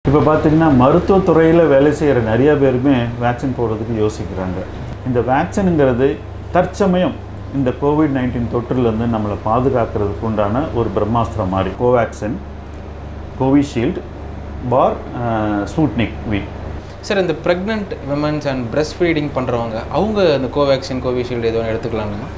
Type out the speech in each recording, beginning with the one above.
இப்போ பார்த்தீங்கன்னா மருத்துவத்துறையில் வேலை செய்கிற நிறைய பேருமே வேக்சின் போடுறதுக்கு யோசிக்கிறாங்க இந்த வேக்சினுங்கிறது தற்சமயம் இந்த கோவிட் நைன்டீன் தொற்றுலேருந்து நம்மளை பாதுகாக்கிறதுக்கு உண்டான ஒரு பிரம்மாஸ்திரம் மாதிரி கோவேக்சின் கோவிஷீல்டு பார் ஸ்பூட்னிக் வி சார் இந்த pregnant womens and breast feeding பண்ணுறவங்க அவங்க இந்த கோவேக்சின் கோவிஷீல்டு எதுவும் எடுத்துக்கலாங்களா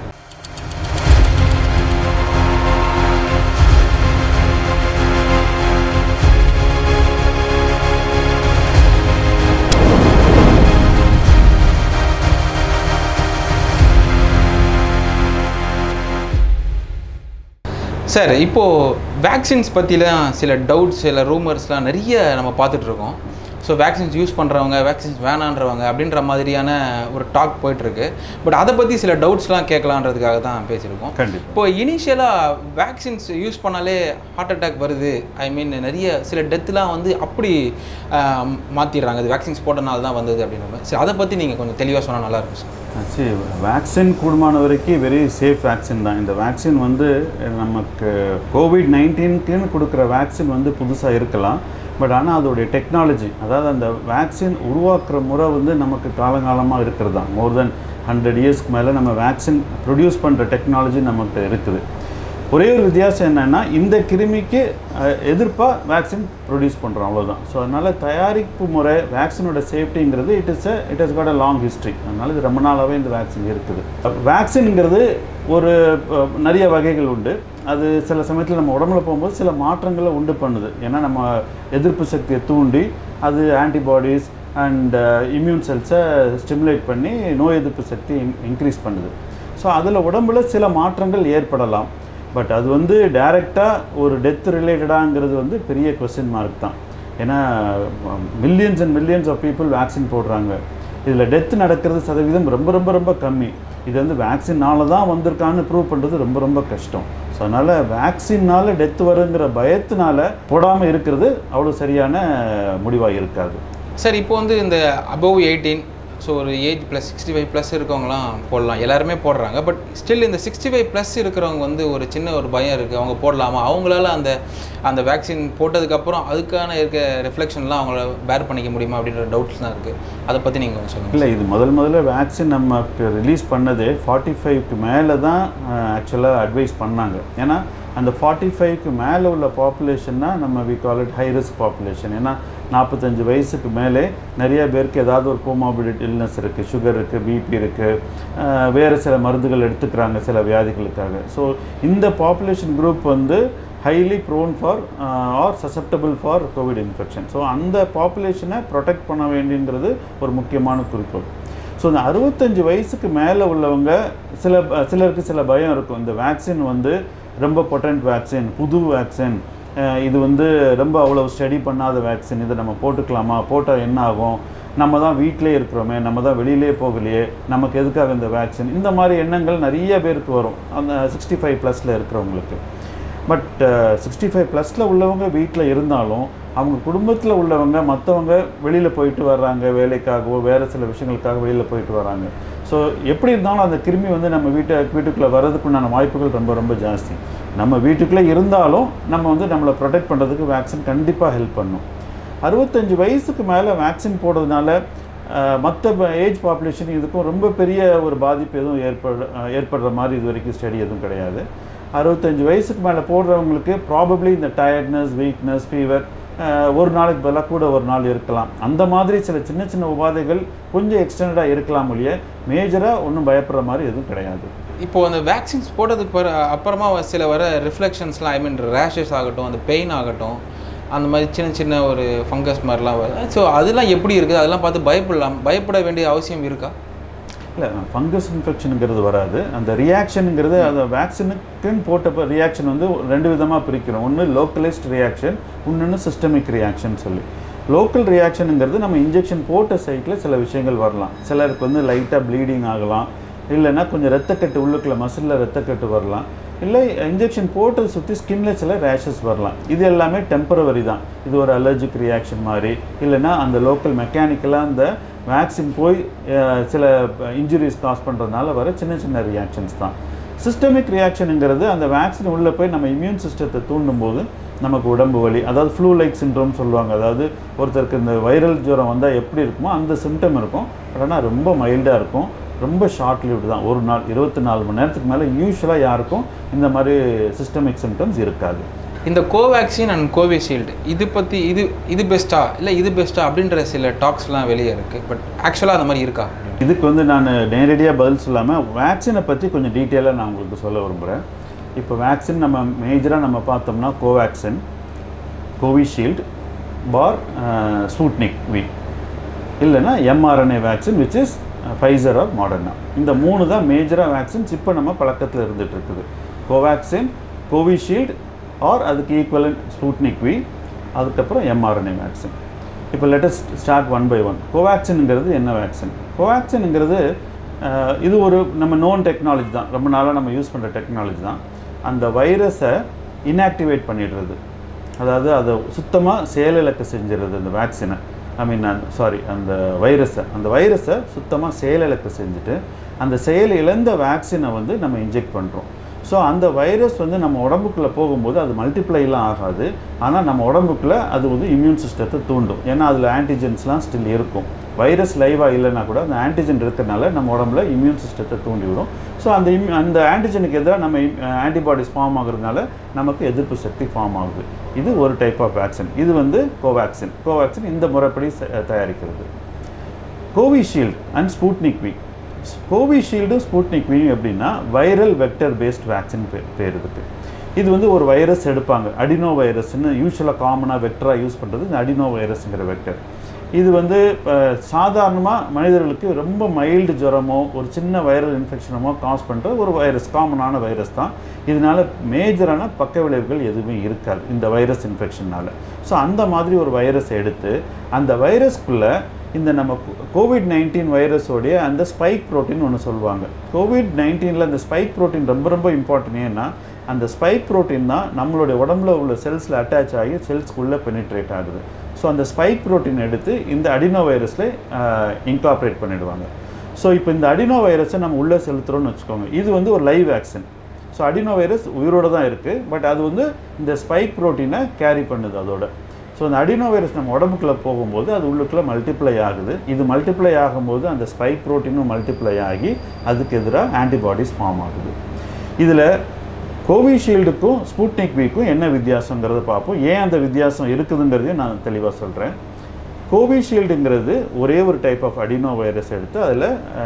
சார் இப்போது வேக்சின்ஸ் பற்றிலாம் சில டவுட்ஸ் சில ரூமர்ஸ்லாம் நிறைய நம்ம பார்த்துட்ருக்கோம் ஸோ வேக்சின்ஸ் யூஸ் பண்ணுறவங்க வேக்சின்ஸ் வேணான்றவங்க அப்படின்ற மாதிரியான ஒரு டாக் போயிட்டுருக்கு பட் அதை பற்றி சில டவுட்ஸ்லாம் கேட்கலான்றதுக்காக தான் பேசியிருக்கோம் கண்டிப்பாக இப்போ இனிஷியலாக வேக்சின்ஸ் யூஸ் பண்ணாலே ஹார்ட் அட்டாக் வருது ஐ மீன் நிறைய சில டெத்துலாம் வந்து அப்படி மாற்றிடுறாங்க அது வேக்சின்ஸ் போட்டனால தான் வந்தது அப்படின்ற மாதிரி சரி அதை பற்றி நீங்கள் கொஞ்சம் தெளிவாக சொன்னால் நல்லாயிருக்கும் சார் சரி வேக்சின் கூடுமான வரைக்கும் வெரி சேஃப் வேக்சின் தான் இந்த வேக்சின் வந்து நமக்கு கோவிட் நைன்டீன்க்குன்னு கொடுக்குற வேக்சின் வந்து புதுசாக இருக்கலாம் பட் ஆனால் அதோடைய டெக்னாலஜி அதாவது அந்த வேக்சின் உருவாக்குற முறை வந்து நமக்கு காலங்காலமாக இருக்கிறது தான் மோர் தென் ஹண்ட்ரட் இயர்ஸ்க்கு மேலே நம்ம வேக்சின் ப்ரொடியூஸ் பண்ணுற டெக்னாலஜி நமக்கு இருக்குது ஒரே ஒரு வித்தியாசம் என்னென்னா இந்த கிருமிக்கு எதிர்ப்பாக வேக்சின் ப்ரொடியூஸ் பண்ணுறோம் அவ்வளோதான் ஸோ அதனால் தயாரிப்பு முறை வேக்சினோட சேஃப்டிங்கிறது it is it is got a long history அதனால் இது ரொம்ப நாளாகவே இந்த வேக்சின் இருக்குது வேக்சின்ங்கிறது ஒரு அஹ், நிறைய வகைகள் உண்டு அது சில சமயத்தில் நம்ம உடம்புல போகும்போது சில மாற்றங்களை உண்டு பண்ணுது ஏன்னா நம்ம எதிர்ப்பு சக்தியை தூண்டி அது ஆன்டிபாடிஸ் அண்ட் இம்யூன் செல்ஸை ஸ்டிமுலேட் பண்ணி நோய் எதிர்ப்பு சக்தி இன்க்ரீஸ் பண்ணுது ஸோ அதில் உடம்புல சில மாற்றங்கள் ஏற்படலாம் பட் அது வந்து டைரெக்டாக ஒரு டெத் ரிலேட்டடாங்கிறது வந்து பெரிய கொஸ்டின் மார்க் தான் ஏன்னா millions and millions of people vaccine போடுறாங்க இதில் டெத் நடக்கிறது சதவீதம் ரொம்ப ரொம்ப ரொம்ப கம்மி இது வந்து வேக்சின்னால தான் வந்திருக்கான்னு ப்ரூவ் பண்ணுறது ரொம்ப ரொம்ப கஷ்டம் ஸோ அதனால் வேக்சின்னால டெத் வருங்கிற பயத்தினால போடாமல் இருக்கிறது அவ்வளோ சரியான முடிவாக இருக்காது சார் இப்போ வந்து இந்த அபவ் எயிட்டீன் ஸோ ஒரு age plus sixty five plus இருக்கவங்களாம் போடலாம் எல்லாருமே போடுறாங்க பட் ஸ்டில் இந்த சிக்ஸ்டி ஃபைவ் ப்ளஸ் இருக்கிறவங்க வந்து ஒரு சின்ன ஒரு பயம் இருக்குது அவங்க போடலாமா அவங்களால அந்த அந்த வேக்சின் போட்டதுக்கப்புறம் அதுக்கான இருக்க ரிஃப்ளெக்ஷன்லாம் அவங்கள பேர் பண்ணிக்க முடியுமா அப்படின்ற டவுட்ஸ் தான் இருக்குது அதை பற்றி நீங்கள் கொஞ்சம் சொல்லுங்கள் இல்லை இது முதல் முதல்ல வேக்சின் நமக்கு ரிலீஸ் பண்ணது ஃபார்ட்டி ஃபைவ்க்கு மேலே தான் ஆக்சுவலாக அட்வைஸ் பண்ணாங்க ஏன்னா அந்த ஃபார்ட்டி ஃபைவ்க்கு மேலே உள்ள பாப்புலேஷன்னா நம்ம we call it high risk population ஏன்னா நாற்பத்தஞ்சு வயசுக்கு மேலே நிறைய பேருக்கு ஏதாவது ஒரு கோமாபிலிட்டி இல்னஸ் இருக்குது சுகர் இருக்குது பிபி இருக்குது வேறு சில மருந்துகள் எடுத்துக்கிறாங்க சில வியாதிகளுக்காக ஸோ இந்த பாப்புலேஷன் குரூப் வந்து highly prone for or susceptible for COVID infection so அந்த பாப்புலேஷனை ப்ரொடெக்ட் பண்ண வேண்டியங்கிறது ஒரு முக்கியமான குறிக்கோள் ஸோ இந்த அறுபத்தஞ்சு வயசுக்கு மேலே உள்ளவங்க சில ப- சிலருக்கு சில பயம் இருக்கும் இந்த வேக்சின் வந்து ரொம்ப பொட்டன்ட் வேக்சின் புது வேக்சின் இது வந்து ரொம்ப அவ்வளோ ஸ்டடி பண்ணாத வேக்சின் இதை நம்ம போட்டுக்கலாமா போட்டால் என்ன ஆகும் நம்ம தான் வீட்டிலே இருக்கிறோமே நம்ம தான் வெளியிலே போகலையே நமக்கு எதுக்காக இந்த வேக்சின் இந்த மாதிரி எண்ணங்கள் நிறைய பேருக்கு வரும் அந்த சிக்ஸ்டி ஃபைவ் ப்ளஸில் இருக்கிறவங்களுக்கு பட் சிக்ஸ்டி ஃபைவ் ப்ளஸில் உள்ளவங்க வீட்டில் இருந்தாலும் அவங்க குடும்பத்தில் உள்ளவங்க மற்றவங்க வெளியில் போயிட்டு வர்றாங்க வேலைக்காகவோ வேறு சில விஷயங்களுக்காக வெளியில் போயிட்டு வராங்க ஸோ எப்படி இருந்தாலும் அந்த கிருமி வந்து நம்ம வீட்டை வீட்டுக்குள்ளே வர்றதுக்குண்டான வாய்ப்புகள் ரொம்ப ரொம்ப ஜாஸ்தி நம்ம வீட்டுக்குள்ளே இருந்தாலும் நம்ம வந்து நம்மளை ப்ரொடெக்ட் பண்ணுறதுக்கு வேக்சின் கண்டிப்பாக ஹெல்ப் பண்ணும் அறுபத்தஞ்சு வயசுக்கு மேலே வேக்சின் போடுறதுனால மற்ற ஏஜ் பாப்புலேஷன் இதுக்கும் ரொம்ப பெரிய ஒரு பாதிப்பு எதுவும் ஏற்பட அஹ், ஏற்படுற மாதிரி இது வரைக்கும் ஸ்டடி எதுவும் கிடையாது அறுபத்தஞ்சு வயசுக்கு மேலே போடுறவங்களுக்கு ப்ராபப்ளி இந்த டயர்ட்னஸ் வீக்னஸ் ஃபீவர் ஒரு நாளைக்கு பதிலாக கூட ஒரு நாள் இருக்கலாம் அந்த மாதிரி சில சின்ன சின்ன உபாதைகள் கொஞ்சம் எக்ஸ்டெண்டடாக இருக்கலாம் ஒழிய மேஜராக ஒன்றும் பயப்படுற மாதிரி எதுவும் கிடையாது இப்போ அந்த வேக்சின்ஸ் போட்டதுக்கு பிற அப்புறமா வ- சில வர ரிஃப்ளெக்ஷன்ஸ்லாம் ஐ மீன் ரேஷஸ் ஆகட்டும் அந்த பெயின் ஆகட்டும் அந்த மாதிரி சின்ன சின்ன ஒரு ஃபங்கஸ் மாதிரிலாம் வரும் ஸோ அதெல்லாம் எப்படி இருக்குது அதெல்லாம் பார்த்து பயப்படலாம் பயப்பட வேண்டிய அவசியம் இருக்கா இல்லை ஃபங்கஸ் இன்ஃபெக்ஷனுங்கிறது வராது அந்த ரியாக்ஷனுங்கிறது அந்த வேக்சினுக்குன்னு போட்ட ரியாக்ஷன் வந்து ரெண்டு விதமாக பிரிக்கிறோம் ஒன்று லோக்கலைஸ்ட் ரியாக்ஷன் இன்னொன்று சிஸ்டமிக் ரியாக்ஷன் சொல்லி லோக்கல் ரியாக்ஷனுங்கிறது நம்ம இன்ஜெக்ஷன் போட்ட சைட்டில் சில விஷயங்கள் வரலாம் சிலருக்கு வந்து லைட்டாக ப்ளீடிங் ஆகலாம் இல்லைன்னா கொஞ்சம் ரத்தக்கட்டு உள்ளுக்குள்ள மசிலில் ரத்தக்கட்டு வரலாம் இல்லை இன்ஜெக்ஷன் போட்டதை சுற்றி ஸ்கின்ல சில ரேஷஸ் வரலாம் இது எல்லாமே டெம்பரவரி தான் இது ஒரு அலர்ஜிக் ரியாக்ஷன் மாதிரி இல்லைன்னா அந்த லோக்கல் மெக்கானிக்கலாக அந்த வேக்சின் போய் அஹ், சில இன்ஜுரிஸ் காஸ் பண்ணுறதுனால வர சின்ன சின்ன ரியாக்ஷன்ஸ் தான் சிஸ்டமிக் ரியாக்ஷனுங்கிறது அந்த வேக்சின் உள்ளே போய் நம்ம இம்யூன் சிஸ்டத்தை தூண்டும் போது நமக்கு உடம்பு வலி அதாவது ஃப்ளூ லைக் சின்ட்ரோம் சொல்லுவாங்க அதாவது ஒருத்தருக்கு இந்த வைரல் ஜுரம் வந்தால் எப்படி இருக்குமோ அந்த சிம்டம் இருக்கும் பட் ஆனால் ரொம்ப மைல்டாக இருக்கும் ரொம்ப ஷார்ட் லிவ்டு தான் ஒரு நாள் இருபத்தி நாலு மணி நேரத்துக்கு மேலே யூஸ்வலாக யாருக்கும் இந்த மாதிரி சிஸ்டமிக் சிம்டம்ஸ் இருக்காது இந்த கோவேக்சின் அண்ட் கோவிஷீல்டு இது பற்றி இது இது பெஸ்ட்டா இல்லை இது பெஸ்ட்டா அப்படின்ற சில டாக்ஸ்லாம் வெளியே இருக்குது பட் ஆக்சுவலாக அந்த மாதிரி இருக்கா இதுக்கு வந்து நான் நேரடியாக பதில் சொல்லாமல் வேக்சினை பற்றி கொஞ்சம் டீட்டெயிலாக நான் உங்களுக்கு சொல்ல விரும்புகிறேன் இப்போ வேக்சின் நம்ம மேஜராக நம்ம பார்த்தோம்னா கோவேக்சின் கோவிஷீல்டு பார் ஸ்பூட்னிக் வி இல்லைன்னா mRNA vaccine which is Pfizer or Moderna இந்த மூணு தான் மேஜராக வேக்சின்ஸ் இப்போ நம்ம பழக்கத்தில் இருந்துட்டு இருக்குது கோவேக்சின் கோவிஷீல்டு ஆர் அதுக்கு ஈக்குவலன் ஸ்பூட்னிக் வி அதுக்கப்புறம் எம்ஆர்என்ஏ வேக்சின் இப்போ latest start one by one கோவேக்சின்ங்கிறது என்ன வேக்சின் கோவேக்சின்ங்கிறது அஹ், இது ஒரு நம்ம நோன் டெக்னாலஜி தான் ரொம்ப நாளாக நம்ம யூஸ் பண்ணுற டெக்னாலஜி தான் அந்த வைரஸை இன்ஆக்டிவேட் பண்ணிடுறது அதாவது அதை சுத்தமாக செயலிழக்க செஞ்சிடுறது அந்த வேக்சினை ஐ மீன் சாரி அந்த வைரஸை அந்த வைரஸை சுத்தமாக செயலிழக்க செஞ்சுட்டு அந்த செயல் இழந்த வேக்சினை வந்து நம்ம இன்ஜெக்ட் பண்ணுறோம் ஸோ அந்த வைரஸ் வந்து நம்ம உடம்புக்குள்ளே போகும்போது அது மல்டிப்ளைலாம் ஆகாது ஆனால் நம்ம உடம்புக்குள்ளே அது வந்து இம்யூன் சிஸ்டத்தை தூண்டும் ஏன்னா அதில் ஆன்டிஜென்ஸ்லாம் ஸ்டில் இருக்கும் வைரஸ் லைவாக இல்லைன்னா கூட அந்த ஆன்டிஜென் இருக்கிறனால நம்ம உடம்புல இம்யூன் சிஸ்டத்தை தூண்டிவிடும் ஸோ அந்த இம்யூ அந்த ஆன்டிஜனுக்கு எதிராக நம்ம ஆன்டிபாடிஸ் ஃபார்ம் ஆகுறதுனால நமக்கு எதிர்ப்பு சக்தி ஃபார்ம் ஆகுது இது ஒரு டைப் ஆஃப் வேக்சின் இது வந்து கோவேக்சின் கோவேக்சின் இந்த முறைப்படி செ- தயாரிக்கிறது கோவிஷீல்டு அண்ட் ஸ்பூட்னிக் வி கோவிஷீல்டும் ஸ்பூட்னிக் வி எப்படின்னா வைரல் வெக்டர் பேஸ்ட் வேக்சின் பேர் இதுக்கு இது வந்து ஒரு வைரஸ் எடுப்பாங்க அடினோ வைரஸ்னு யூஸ்வலாக காமனாக வெக்டராக யூஸ் பண்ணுறது இந்த அடினோ வைரஸ்ங்கிற வெக்டர் இது வந்து சாதாரணமாக மனிதர்களுக்கு ரொம்ப மைல்டு ஜுரமோ ஒரு சின்ன வைரல் இன்ஃபெக்ஷனமோ காஸ் பண்ணுற ஒரு வைரஸ் காமனான வைரஸ் தான் இதனால மேஜரான பக்க விளைவுகள் எதுவுமே இருக்காது இந்த வைரஸ் இன்ஃபெக்ஷனால் ஸோ அந்த மாதிரி ஒரு வைரஸை எடுத்து அந்த வைரஸ்க்குள்ளே இந்த நம்ம கோவிட் நைன்டீன் வைரஸோடைய அந்த ஸ்பைக் புரோட்டீன் ஒன்று சொல்லுவாங்க கோவிட் நைன்டீனில் அந்த ஸ்பைக் புரோட்டீன் ரொம்ப ரொம்ப இம்பார்ட்டன்ட் ஏன்னா அந்த ஸ்பைக் புரோட்டீன் தான் நம்மளுடைய உடம்புல உள்ள செல்ஸில் அட்டாச் ஆகி செல்ஸ்க்குள்ளே பெனிட்ரேட் ஆகுது ஸோ அந்த ஸ்பைக் புரோட்டீன் எடுத்து இந்த அடினோ வைரஸில் இன்கார்பரேட் பண்ணிடுவாங்க ஸோ இப்போ இந்த அடினோ வைரஸை நம்ம உள்ளே செலுத்துகிறோம்னு வச்சுக்கோங்க இது வந்து ஒரு live vaccine so adeno virus உயிரோட தான் இருக்குது பட் அது வந்து இந்த ஸ்பைக் புரோட்டீனை கேரி பண்ணுது அதோட ஸோ அந்த அடினோ வைரஸ் நம்ம உடம்புக்குள்ளே போகும்போது அது உள்ளுக்குள்ளே மல்டிப்ளை ஆகுது இது மல்டிப்ளை ஆகும்போது அந்த ஸ்பைக் புரோட்டீனும் மல்டிப்ளை ஆகி அதுக்கு எதிராக ஆன்டிபாடிஸ் ஃபார்ம் ஆகுது இதில் கோவிஷீல்டுக்கும் ஸ்புட்னிக் விக்கும் என்ன வித்தியாசங்கிறத பார்ப்போம் ஏன் அந்த வித்தியாசம் இருக்குதுங்கிறதையும் நான் தெளிவாக சொல்கிறேன் கோவிஷீல்டுங்கிறது ஒரே ஒரு டைப் ஆஃப் அடினோ வைரஸ் எடுத்து அதில்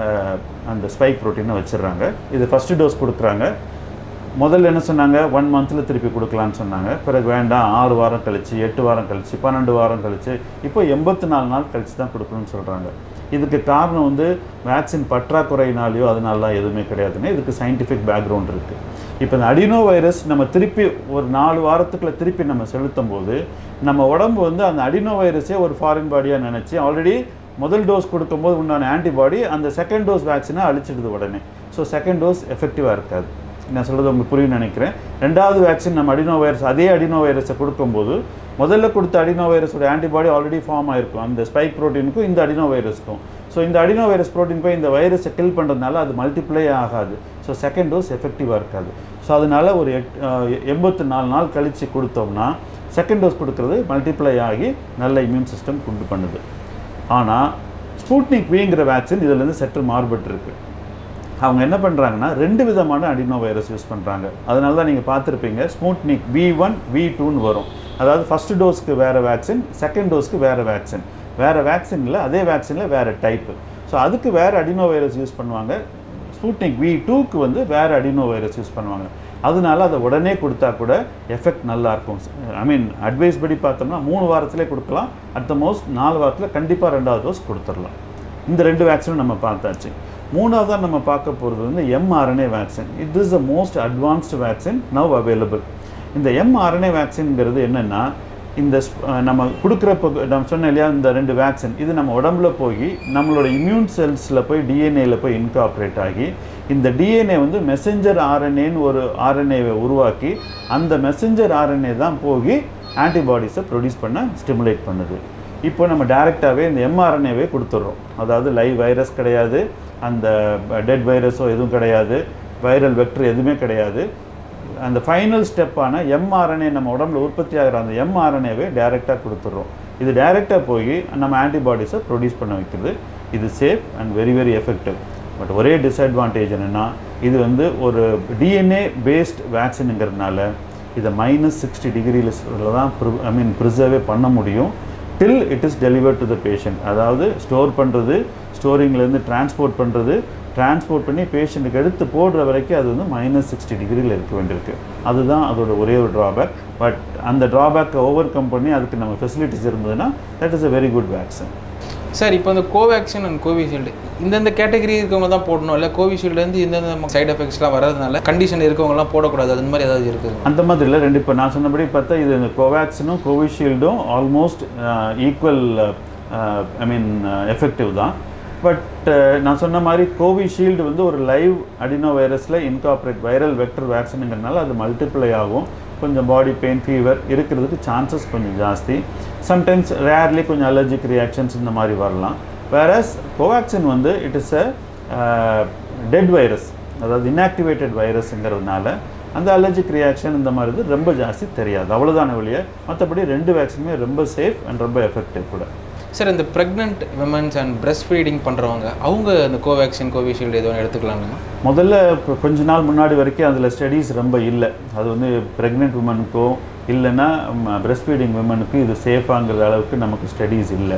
அந்த ஸ்பைக் ப்ரோட்டீனை வச்சிடுறாங்க இது ஃபஸ்ட்டு டோஸ் கொடுக்குறாங்க முதல்ல என்ன சொன்னாங்க ஒன் மந்தில் திருப்பி கொடுக்கலான்னு சொன்னாங்க பிறகு வேண்டாம் ஆறு வாரம் கழிச்சு எட்டு வாரம் கழிச்சு பன்னெண்டு வாரம் கழிச்சு இப்போ எண்பத்தி நாலு நாள் கழிச்சு தான் கொடுக்கணும்னு சொல்கிறாங்க இதுக்கு காரணம் வந்து வேக்சின் பற்றாக்குறையினாலேயோ அதனாலலாம் எதுவுமே கிடையாதுன்னு இதுக்கு சயின்டிஃபிக் பேக்ரவுண்ட் இருக்குது இப்போ இந்த அடினோ வைரஸ் நம்ம திருப்பி ஒரு நாலு வாரத்துக்குள்ள திருப்பி நம்ம செலுத்தும் போது நம்ம உடம்பு வந்து அந்த அடினோ வைரஸே ஒரு ஃபாரின் பாடியாக நினச்சி ஆல்ரெடி முதல் டோஸ் கொடுக்கும்போது உண்டான ஆன்டிபாடி அந்த செகண்ட் டோஸ் வேக்சினை அழிச்சிடுது உடனே ஸோ செகண்ட் டோஸ் எஃபெக்டிவாக இருக்காது நான் சொல்கிறது உங்களுக்கு புரியும்னு நினைக்கிறேன் ரெண்டாவது வேக்சின் நம்ம அடினோ வைரஸ் அதே அடினோ வைரஸை கொடுக்கும்போது முதல்ல கொடுத்த அடினோ வைரஸோட ஆன்டிபாடி ஆல்ரெடி ஃபார்ம் ஆயிருக்கும் அந்த ஸ்பைக் ப்ரோட்டீனுக்கும் இந்த அடினோ வைரஸ்க்கும் ஸோ இந்த அடினோ வைரஸ் ப்ரோட்டீன் போய் இந்த வைரஸை கில் பண்ணுறதுனால அது மல்டிப்ளை ஆகாது ஸோ செகண்ட் டோஸ் எஃபெக்டிவாக இருக்காது ஸோ அதனால ஒரு எட் எண்பத்தி நாலு நாள் கழித்து கொடுத்தோம்னா செகண்ட் டோஸ் கொடுக்கறது மல்டிப்ளை ஆகி நல்ல இம்யூன் சிஸ்டம் கொண்டு பண்ணுது ஆனால் ஸ்பூட்னிக் விங்கிற வேக்சின் இதுலேருந்து சற்று மாறுபட்டு இருக்கு அவங்க என்ன பண்ணுறாங்கன்னா ரெண்டு விதமான அடினோ வைரஸ் யூஸ் பண்ணுறாங்க அதனால தான் நீங்கள் பார்த்துருப்பீங்க ஸ்பூட்னிக் வி ஒன் வி டூன்னு வரும் அதாவது ஃபஸ்ட்டு டோஸ்க்கு வேறு வேக்சின் செகண்ட் டோஸ்க்கு வேறு வேக்சின் வேறு வேக்சினில் அதே வேக்சினில் வேறு டைப்பு ஸோ அதுக்கு வேறு அடினோ வைரஸ் யூஸ் பண்ணுவாங்க ஸ்பூட்னிக் வி டூக்கு வந்து வேறு அடினோ வைரஸ் யூஸ் பண்ணுவாங்க அதனால அதை உடனே கொடுத்தா கூட எஃபெக்ட் நல்லா இருக்கும் ஐ மீன் அட்வைஸ் படி பார்த்தோம்னா மூணு வாரத்திலே கொடுக்கலாம் அட் த மோஸ்ட் நாலு வாரத்தில் கண்டிப்பாக ரெண்டாவது டோஸ் கொடுத்துடலாம் இந்த ரெண்டு வேக்சினும் நம்ம பார்த்தாச்சு மூணாவதாக நம்ம பார்க்க போகிறது வந்து mRNA vaccine it is the most advanced vaccine now available இந்த எம்ஆர்என்ஏ வேக்சின்ங்கிறது என்னென்னா இந்த ஸ்ப்- அஹ் நம்ம கொடுக்குறப்ப நம்ம சொன்னேன் இல்லையா இந்த ரெண்டு வேக்சின் இது நம்ம உடம்புல போய் நம்மளோட இம்யூன் செல்ஸில் போய் டிஎன்ஏல போய் இன்காப்ரேட் ஆகி இந்த டிஎன்ஏ வந்து மெசஞ்சர் ஆர்என்ஏன்னு ஒரு ஆர்என்ஏவை உருவாக்கி அந்த மெசஞ்சர் ஆர்என்ஏ தான் போய் ஆன்டிபாடிஸை ப்ரொடியூஸ் பண்ண ஸ்டிமுலேட் பண்ணுது இப்போ நம்ம டைரெக்டாகவே இந்த எம்ஆர்என்ஏவே கொடுத்துட்றோம் அதாவது லைவ் வைரஸ் கிடையாது அந்த டெட் வைரஸோ எதுவும் கிடையாது வைரல் வெக்டர் எதுவுமே கிடையாது அந்த ஃபைனல் ஸ்டெப்பான எம்ஆர்என்ஏ நம்ம உடம்புல உற்பத்தி ஆகிற அந்த எம்ஆர்என்ஏவே டைரெக்டாக கொடுத்துட்றோம் இது டைரெக்டாக போய் நம்ம ஆன்டிபாடிஸை ப்ரொடியூஸ் பண்ண வைக்கிறது இது safe and very very effective but ஒரே டிஸ்அட்வான்டேஜ் என்னென்னா இது வந்து ஒரு டிஎன்ஏ பேஸ்ட் வேக்சினுங்கிறதுனால இதை மைனஸ் சிக்ஸ்டி டிகிரியில் தான் ஐ மீன் ப்ரிசர்வே பண்ண முடியும் till it is deliver to the patient அதாவது ஸ்டோர் பண்ணுறது ஸ்டோரிங்லேருந்து டிரான்ஸ்போர்ட் பண்ணுறது டிரான்ஸ்போர்ட் பண்ணி பேஷண்ட்டுக்கு எடுத்து போடுற வரைக்கும் அது வந்து மைனஸ் சிக்ஸ்டி டிகிரியில் இருக்க வேண்டியிருக்கு அதுதான் அதோட ஒரே ஒரு ட்ராபேக் பட் அந்த ட்ராபேக்கை ஓவர் கம் பண்ணி அதுக்கு நம்ம ஃபெசிலிட்டிஸ் இருந்ததுன்னா that is a very good vaccine sir இப்போ இந்த கோவேக்சின் அண்ட் கோவிஷீல்டு இந்தந்த கேட்டகரி இருக்கவங்க தான் போடணும் இல்லை கோவிஷீல்டுலேருந்து இந்தந்த சைடு எஃபெக்ட்ஸ்லாம் வர்றதுனால கண்டிஷன் இருக்கவங்கலாம் போடக்கூடாது அது மாதிரி ஏதாவது இருக்குது அந்த மாதிரி இல்லை ரெண்டு இப்போ நான் சொன்னபடி பார்த்தா இது இந்த கோவேக்சினும் கோவிஷீல்டும் almost equal I mean effective தான் பட் நான் சொன்ன மாதிரி கோவிஷீல்டு வந்து ஒரு லைவ் அடினோ வைரஸில் இன்கார்பரேட் வைரல் வெக்டர் வேக்சினுங்கிறனால அது மல்டிப்ளை ஆகும் கொஞ்சம் பாடி பெயின் ஃபீவர் இருக்கிறதுக்கு சான்சஸ் கொஞ்சம் ஜாஸ்தி சம்டைம்ஸ் ரேர்லி கொஞ்சம் அலர்ஜிக் ரியாக்ஷன்ஸ் இந்த மாதிரி வரலாம் வேறஸ் கோவேக்சின் வந்து it is a dead virus அதாவது இன்ஆக்டிவேட்டட் வைரஸ்ங்கிறதுனால அந்த அலர்ஜிக் ரியாக்ஷன் இந்த மாதிரி இது ரொம்ப ஜாஸ்தி தெரியாது அவ்வளோதான வழியே மற்றபடி ரெண்டு வேக்சினுமே ரொம்ப சேஃப் அண்ட் ரொம்ப எஃபெக்டிவ் கூட சார் இந்த pregnant womens and breast feeding பண்ணுறவங்க அவங்க இந்த கோவேக்சின் கோவிஷீல்டு எதுவும் எடுத்துக்கலாம்னுங்க முதல்ல இப்போ கொஞ்ச நாள் முன்னாடி வரைக்கும் அதில் ஸ்டடீஸ் ரொம்ப இல்லை அது வந்து ப்ரெக்னென்ட் உமனுக்கோ இல்லைன்னா பிரஸ்ட் ஃபீடிங் உமனுக்கு இது சேஃபாங்கிற அளவுக்கு நமக்கு ஸ்டடீஸ் இல்லை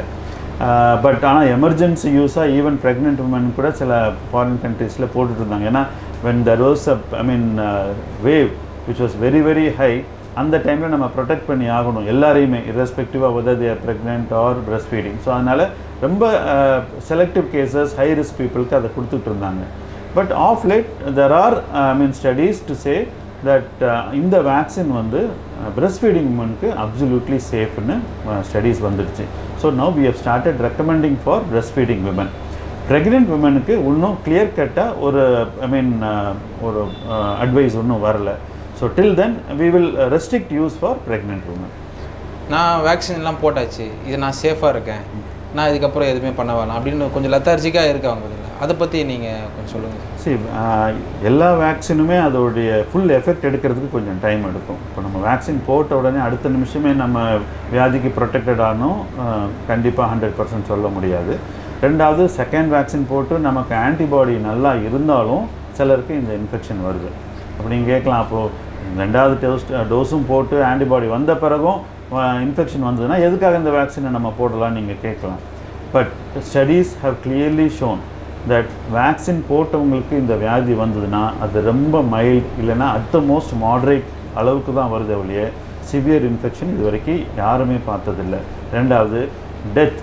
பட் ஆனால் எமர்ஜென்சி யூஸாக ஈவன் ப்ரெக்னென்ட் உமன் கூட சில ஃபாரின் கண்ட்ரீஸில் போட்டுட்டு இருந்தாங்க ஏன்னா when there was a I mean wave which was very very high அந்த டைமில் நம்ம ப்ரொடெக்ட் பண்ணி ஆகணும் எல்லாரையுமே irrespective-ஆ whether they are pregnant or breastfeeding so அதனால் ரொம்ப செலக்டிவ் கேசஸ் ஹை ரிஸ்க் பீப்புளுக்கு அதை கொடுத்துட்டு இருந்தாங்க but of late there are I mean studies to say that இந்த வேக்சின் வந்து பிரஸ்ட் ஃபீடிங் உமனுக்கு அப்சல்யூட்லி சேஃப்னு ஸ்டடீஸ் வந்துடுச்சு so now we have started recommending for breast feeding women pregnant விமனுக்கு இன்னும் கிளியர் கட்டாக ஒரு ஐ மீன் ஒரு அட்வைஸ் ஒன்றும் வரல so till then we will restrict use for pregnant women நான் வேக்சின்லாம் போட்டாச்சு இது நான் சேஃபாக இருக்கேன் நான் இதுக்கப்புறம் எதுவுமே பண்ண வேணாம் அப்படின்னு கொஞ்சம் லெத்தார்ஜிக்காக இருக்காங்க பதில் அதை பற்றி நீங்கள் கொஞ்சம் சொல்லுங்கள் சரி எல்லா வேக்சினுமே அதோடைய ஃபுல் எஃபெக்ட் எடுக்கிறதுக்கு கொஞ்சம் டைம் எடுக்கும் இப்போ நம்ம வேக்சின் போட்ட உடனே அடுத்த நிமிஷமே நம்ம வியாதிக்கு ப்ரொடெக்டட் ஆனோம் கண்டிப்பாக ஹண்ட்ரட் பர்சன்ட் சொல்ல முடியாது ரெண்டாவது செகண்ட் வேக்சின் போட்டு நமக்கு ஆன்டிபாடி நல்லா இருந்தாலும் சிலருக்கு இந்த இன்ஃபெக்ஷன் வருது அப்போ நீங்கள் கேட்கலாம் அப்போது ரெண்டாவது டோஸ் டோஸும் போட்டு ஆன்டிபாடி வந்த பிறகும் இன்ஃபெக்ஷன் வந்ததுன்னா எதுக்காக இந்த வேக்சினை நம்ம போடலாம்னு நீங்கள் கேட்கலாம் but studies have clearly shown that vaccine போட்டவங்களுக்கு இந்த வியாதி வந்ததுன்னா அது ரொம்ப மைல்ட் இல்லைன்னா அட் த மோஸ்ட் மாடரேட் அளவுக்கு தான் வருது ஒழிய சிவியர் இன்ஃபெக்ஷன் இது வரைக்கும் யாருமே பார்த்ததில்லை ரெண்டாவது டெத்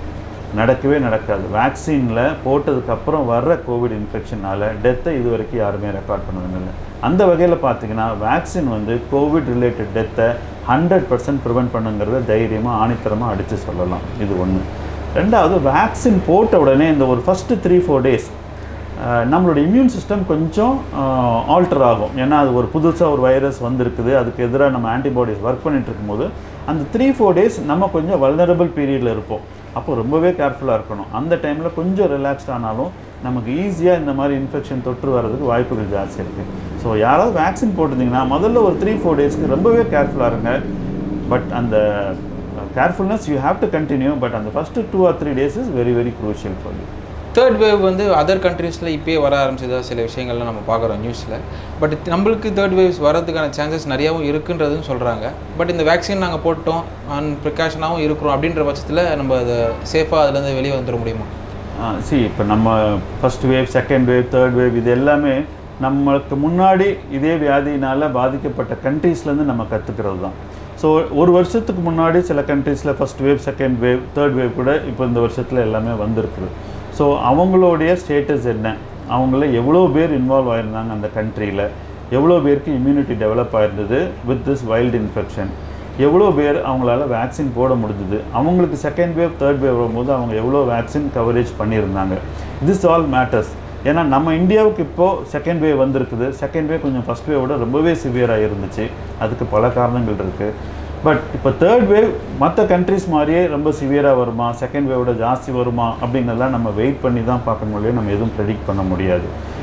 நடக்கவே நடக்காது வேக்சினில் போட்டதுக்கப்புறம் வர்ற கோவிட் இன்ஃபெக்ஷனால் டெத்தை இது வரைக்கும் யாருமே ரெக்கார்ட் பண்ணதில்லை அந்த வகையில் பார்த்தீங்கன்னா வேக்சின் வந்து கோவிட் ரிலேட்டட் டெத்தை ஹண்ட்ரட் பர்சன்ட் ப்ரிவெண்ட் பண்ணுங்கிறத தைரியமாக ஆணித்தரமாக அடித்து சொல்லலாம் இது ஒன்று ரெண்டாவது வேக்சின் போட்ட உடனே இந்த ஒரு ஃபஸ்ட்டு த்ரீ ஃபோர் டேஸ் நம்மளோட இம்யூன் சிஸ்டம் கொஞ்சம் ஆல்டர் ஆகும் ஏன்னா அது ஒரு புதுசாக ஒரு வைரஸ் வந்திருக்குது அதுக்கு எதிராக நம்ம ஆன்டிபாடிஸ் ஒர்க் பண்ணிட்டு இருக்கும்போது அந்த த்ரீ ஃபோர் டேஸ் நம்ம கொஞ்சம் வல்னரபிள் பீரியடில் இருப்போம் அப்போ ரொம்பவே கேர்ஃபுல்லாக இருக்கணும் அந்த டைமில் கொஞ்சம் ரிலாக்ஸ்ட் ஆனாலும் நமக்கு ஈஸியாக இந்த மாதிரி இன்ஃபெக்ஷன் தொற்று வர்றதுக்கு வாய்ப்புகள் ஜாஸ்தி இருக்குது ஸோ யாராவது வேக்சின் போட்டிருந்தீங்கன்னா முதல்ல ஒரு த்ரீ ஃபோர் டேஸ்க்கு ரொம்பவே கேர்ஃபுல்லாக இருங்க பட் அந்த carefulness you have to continue but அந்த first two or three days is very very crucial for you third wave வந்து அதர் கண்ட்ரீஸில் இப்போயே வர ஆரம்பிச்சதா சில விஷயங்கள்லாம் நம்ம பார்க்குறோம் நியூஸில் பட் நம்மளுக்கு தேர்ட் வேவ்ஸ் வரதுக்கான சான்சஸ் நிறையாவும் இருக்குன்றதும் சொல்கிறாங்க பட் இந்த வேக்சின் நாங்கள் போட்டோம் அண்ட் ப்ரிகாஷனாகவும் இருக்கிறோம் அப்படின்ற பட்சத்தில் நம்ம அதை சேஃபாக அதுலேருந்து வெளியே வந்துட முடியுமா சி இப்போ நம்ம first wave second wave third wave இது எல்லாமே நம்மளுக்கு முன்னாடி இதே வியாதியினால் பாதிக்கப்பட்ட கண்ட்ரீஸ்லேருந்து நம்ம கற்றுக்கிறது தான் ஸோ ஒரு வருஷத்துக்கு முன்னாடி சில கண்ட்ரீஸில் first wave second wave third wave கூட இப்போ இந்த வருஷத்தில் எல்லாமே வந்திருக்குது ஸோ அவங்களுடைய ஸ்டேட்டஸ் என்ன அவங்கள எவ்வளோ பேர் இன்வால்வ் ஆயிருந்தாங்க அந்த கண்ட்ரியில் எவ்வளோ பேருக்கு இம்யூனிட்டி டெவலப் ஆயிருந்தது வித் திஸ் வைல்டு இன்ஃபெக்ஷன் எவ்வளோ பேர் அவங்களால வேக்சின் போட முடிஞ்சுது அவங்களுக்கு செகண்ட் வேவ் தேர்ட் வேவ் வரும்போது அவங்க எவ்வளோ வேக்சின் கவரேஜ் பண்ணியிருந்தாங்க திஸ் ஆல் மேட்டர்ஸ் ஏன்னா நம்ம இந்தியாவுக்கு இப்போது செகண்ட் வேவ் வந்திருக்குது செகண்ட் வேவ் கொஞ்சம் ஃபஸ்ட் வேவோட ரொம்பவே சிவியராக இருந்துச்சு அதுக்கு பல காரணங்கள் இருக்குது பட் இப்போ தேர்ட் வேவ் மற்ற கண்ட்ரிஸ் மாதிரியே ரொம்ப சிவியராக வருமா செகண்ட் வேவோட ஜாஸ்தி வருமா அப்படிங்கிறதெல்லாம் நம்ம வெயிட் பண்ணி தான் பார்க்க முடியும் நம்ம எதுவும் ப்ரெடிக்ட் பண்ண முடியாது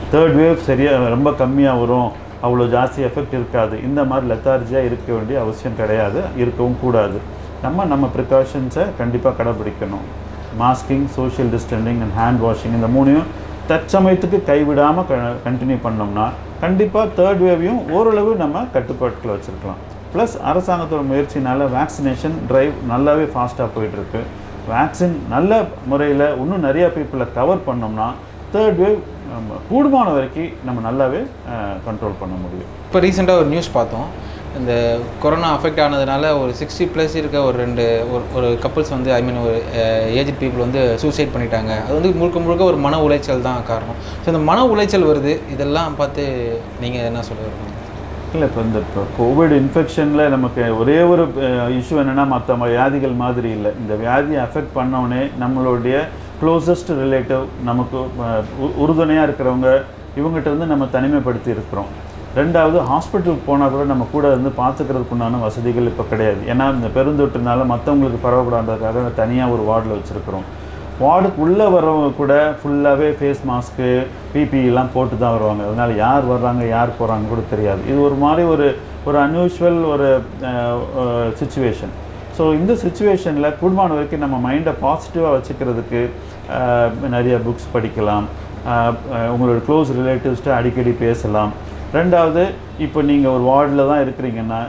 தேர்ட் வேவ் சரியாக ரொம்ப கம்மியாக வரும் அவ்வளோ ஜாஸ்தி எஃபெக்ட் இருக்காது இந்த மாதிரி லெத்தார்ஜியாக இருக்க வேண்டிய அவசியம் கிடையாது இருக்கவும் கூடாது நம்ம நம்ம ப்ரிகாஷன்ஸை கண்டிப்பாக கடைபிடிக்கணும் masking social distancing and hand washing இந்த மூணையும் தற்சமயத்துக்கு கைவிடாமல் க கண்டினியூ பண்ணோம்னா கண்டிப்பாக தேர்ட் வேவையும் ஓரளவு நம்ம கட்டுப்பாட்டில் வச்சுருக்கலாம் ப்ளஸ் அரசாங்கத்தோட முயற்சினால வேக்சினேஷன் டிரைவ் நல்லாவே ஃபாஸ்ட்டாக போயிட்டுருக்கு வேக்சின் நல்ல முறையில் இன்னும் நிறைய பீப்புளை கவர் பண்ணோம்னா தேர்ட் வேவ் கூடுமான வரைக்கும் நம்ம நல்லாவே கண்ட்ரோல் பண்ண முடியும் இப்போ ரீசெண்டாக ஒரு நியூஸ் பார்த்தோம் இந்த கொரோனா அஃபெக்ட் ஆனதுனால ஒரு சிக்ஸ்டி ப்ளஸ் இருக்க ஒரு ரெண்டு ஒரு ஒரு கப்புள்ஸ் வந்து ஐ மீன் ஒரு ஏஜ் பீப்புள் வந்து சூசைட் பண்ணிட்டாங்க அது வந்து முழுக்க முழுக்க ஒரு மன உளைச்சல் தான் காரணம் ஸோ இந்த மன உளைச்சல் வருது இதெல்லாம் பார்த்து நீங்கள் என்ன சொல்ல விரும்புறீங்க இல்லை இப்போ இந்த இப்போ கோவிட் இன்ஃபெக்ஷனில் நமக்கு ஒரே ஒரு இஷ்யூ என்னென்னா மற்ற வியாதிகள் மாதிரி இல்லை இந்த வியாதியை அஃபெக்ட் பண்ணவுடனே நம்மளுடைய க்ளோசஸ்ட் ரிலேட்டிவ் நமக்கு உறுதுணையாக இருக்கிறவங்க இவங்ககிட்ட இருந்து நம்ம தனிமைப்படுத்தி இருக்கிறோம் ரெண்டாவது ஹாஸ்பிட்டலுக்கு போனால் கூட நம்ம கூட இருந்து பார்த்துக்கிறதுக்கு உண்டான வசதிகள் இப்போ கிடையாது ஏன்னா இந்த பெருந்தொற்றுனால மற்றவங்களுக்கு பரவக்கூடாதுக்காக தனியாக ஒரு வார்டில் வச்சுருக்கிறோம் வார்டுக்கு உள்ளே வர்றவங்க கூட ஃபுல்லாகவே ஃபேஸ் மாஸ்க்கு பிபிஇலாம் போட்டு தான் வருவாங்க அதனால் யார் வர்றாங்க யார் போகிறாங்க கூட தெரியாது இது ஒரு மாதிரி ஒரு ஒரு அன்யூஷுவல் ஒரு சுச்சுவேஷன் ஸோ இந்த சுச்சுவேஷனில் குடும்பம் வரைக்கும் நம்ம மைண்டை பாசிட்டிவாக வச்சுக்கிறதுக்கு அஹ், நிறைய புக்ஸ் படிக்கலாம் அஹ், அஹ், உங்களோட க்ளோஸ் ரிலேட்டிவ்ஸ்ட்டு அடிக்கடி பேசலாம் ரெண்டாவது இப்போ நீங்கள் ஒரு வார்டில் தான் இருக்கிறீங்கன்னா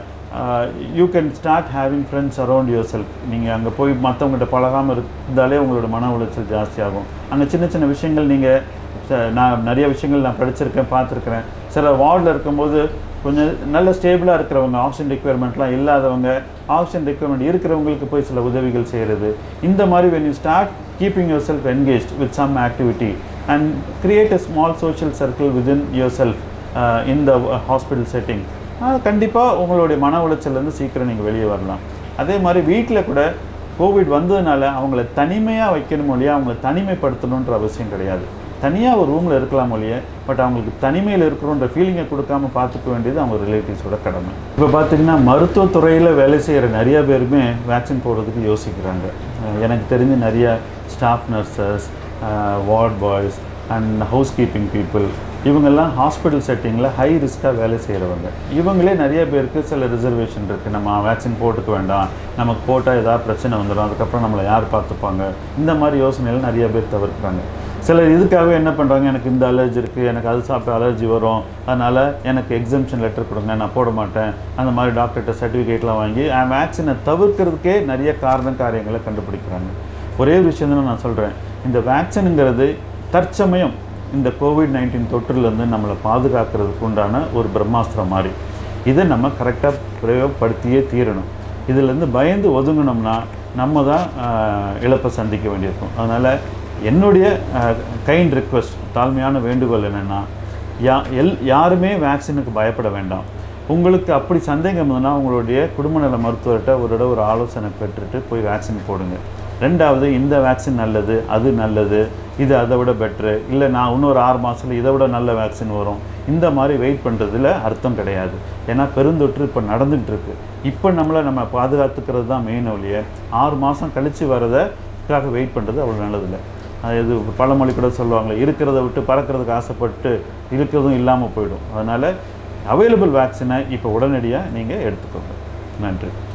you can start having friends around yourself நீங்கள் அங்கே போய் மற்றவங்ககிட்ட பழகாமல் இருந்தாலே உங்களோட மன உளைச்சல் ஜாஸ்தியாகும் அங்கே சின்ன சின்ன விஷயங்கள் நீங்கள் நான் நிறைய விஷயங்கள் நான் படிச்சிருக்கேன் பார்த்துருக்குறேன் சில வார்டில் இருக்கும்போது கொஞ்சம் நல்ல ஸ்டேபிளாக இருக்கிறவங்க ஆக்சிஜன் ரெக்குயர்மெண்ட்லாம் இல்லாதவங்க ஆக்சிஜன் ரெக்குயர்மெண்ட் இருக்கிறவங்களுக்கு போய் சில உதவிகள் செய்கிறது இந்த மாதிரி when you start keeping yourself engaged with some activity and create a small social circle within yourself uh, in the uh, hospital setting கண்டிப்பாக உங்களுடைய மன உளைச்சல்லேருந்து சீக்கிரம் நீங்கள் வெளியே வரலாம் அதே மாதிரி வீட்டில் கூட கோவிட் வந்ததுனால அவங்கள தனிமையாக வைக்கணும் இல்லையா அவங்கள தனிமைப்படுத்தணுன்ற அவசியம் கிடையாது தனியாக ஒரு ரூமில் இருக்கலாம் ஒழிய பட் அவங்களுக்கு தனிமையில் இருக்கிறோன்ற ஃபீலிங்கை கொடுக்காம பார்த்துக்க வேண்டியது அவங்க ரிலேட்டிவ்ஸோட கடமை இப்போ பார்த்தீங்கன்னா மருத்துவத்துறையில் வேலை செய்கிற நிறைய பேருமே வேக்சின் போடுறதுக்கு யோசிக்கிறாங்க அஹ் எனக்கு தெரிஞ்சு நிறைய staff nurses ward boys and housekeeping people இவங்கெல்லாம் ஹாஸ்பிட்டல் செட்டிங்கில் ஹை ரிஸ்க்காக வேலை செய்கிறவங்க இவங்களே நிறைய பேருக்கு சில ரிசர்வேஷன் இருக்குது நம்ம வேக்சின் போட்டுக்க வேண்டாம் நமக்கு போட்டால் ஏதாவது பிரச்சனை வந்துடும் அதுக்கப்புறம் நம்மளை யார் பார்த்துப்பாங்க இந்த மாதிரி யோசனைகள் நிறைய பேர் தவிர்க்கிறாங்க சிலர் இதுக்காகவே என்ன பண்ணுறாங்க எனக்கு இந்த அலர்ஜி இருக்குது எனக்கு அது சாப்பிட்ட அலர்ஜி வரும் அதனால் எனக்கு எக்ஸம்ஷன் லெட்டர் கொடுங்க நான் போட மாட்டேன் அந்த மாதிரி டாக்டர்கிட்ட சர்டிஃபிகேட்லாம் வாங்கி வேக்சினை தவிர்க்கிறதுக்கே நிறைய காரண காரியங்களை கண்டுபிடிக்கிறாங்க ஒரே ஒரு விஷயம் தான் நான் சொல்கிறேன் இந்த வேக்சினுங்கிறது தற்சமயம் இந்த கோவிட் நைன்டீன் தொற்றுலேருந்து நம்மளை பாதுகாக்கிறதுக்கு உண்டான ஒரு பிரம்மாஸ்திரம் மாதிரி இதை நம்ம கரெக்டாக பிரயோகப்படுத்தியே தீரணும் இதிலேருந்து பயந்து ஒதுங்கினோம்னா நம்ம தான் ஆஹ், இழப்பை சந்திக்க வேண்டியிருக்கும் அதனால் என்னுடைய கைண்ட் ரிக்வெஸ்ட் தாழ்மையான வேண்டுகோள் என்னென்னா யா எல் யாருமே வேக்சினுக்கு பயப்பட வேண்டாம் உங்களுக்கு அப்படி சந்தேகம் இருந்ததுன்னா உங்களுடைய குடும்ப நல மருத்துவர்கிட்ட ஒரு தடவை ஒரு ஆலோசனை பெற்றுட்டு போய் வேக்சின் போடுங்க ரெண்டாவது இந்த வேக்சின் நல்லது அது நல்லது இது அதை விட பெட்ரு இல்லை நான் இன்னொரு ஆறு மாதத்தில் இதை விட நல்ல வேக்சின் வரும் இந்த மாதிரி வெயிட் பண்ணுறதுல அர்த்தம் கிடையாது ஏன்னா பெருந்தொற்று இப்போ நடந்துகிட்டு இருக்கு இப்போ நம்மளை நம்ம பாதுகாத்துக்கிறது தான் மெயின் ஒழிய ஆறு மாதம் கழித்து வரதுக்காக வெயிட் பண்ணுறது அவ்வளோ நல்லதில்லை அது இது பழமொழி கூட சொல்லுவாங்களே இருக்கிறத விட்டு பறக்கிறதுக்கு ஆசைப்பட்டு இருக்கிறதும் இல்லாமல் போயிடும் அதனால் அவைலபிள் வேக்சினை இப்போ உடனடியாக நீங்கள் எடுத்துக்கோங்க நன்றி